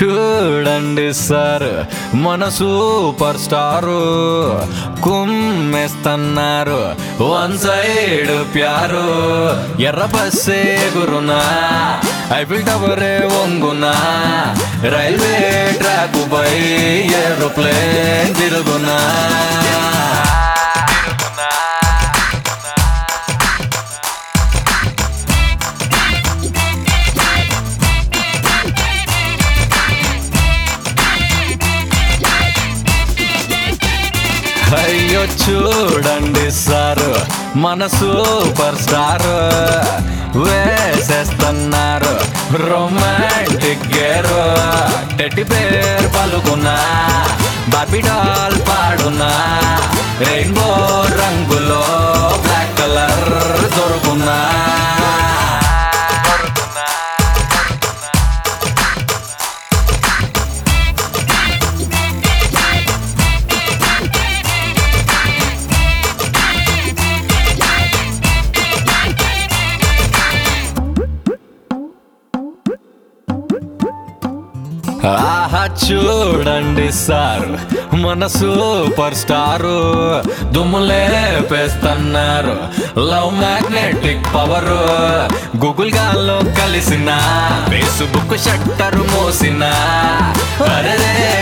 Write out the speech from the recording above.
చూడండి సార్ మన super star కుమ్మేస్తున్నారు వన్ సైడ్ ప్యారు ఎర్ర బస్సే గురునా ఐఫిల్ టవరే వంగునా రైల్వే ట్రాక్ పై ఏరోప్లేన్ తిరుగునా అయ్యో చూడండి సార్ మన సూపర్ స్టార్ వేసేస్తున్నారు రొమాంటిక్ గేర్ టెట్టి పేరు పలుకున్నా బాబిడాల్ పాడునా రెయిన్బో రంగులో బ్లాక్ కలర్ దొరుకున్నా ఆహా చూడండి సార్ మన సూపర్ స్టారు దుమ్ములే పేస్తున్నారు లవ్ మ్యాగ్నెటిక్ పవర్ గూగుల్ గాల్లో కలిసిన ఫేస్బుక్ షట్టర్ మోసిన అరే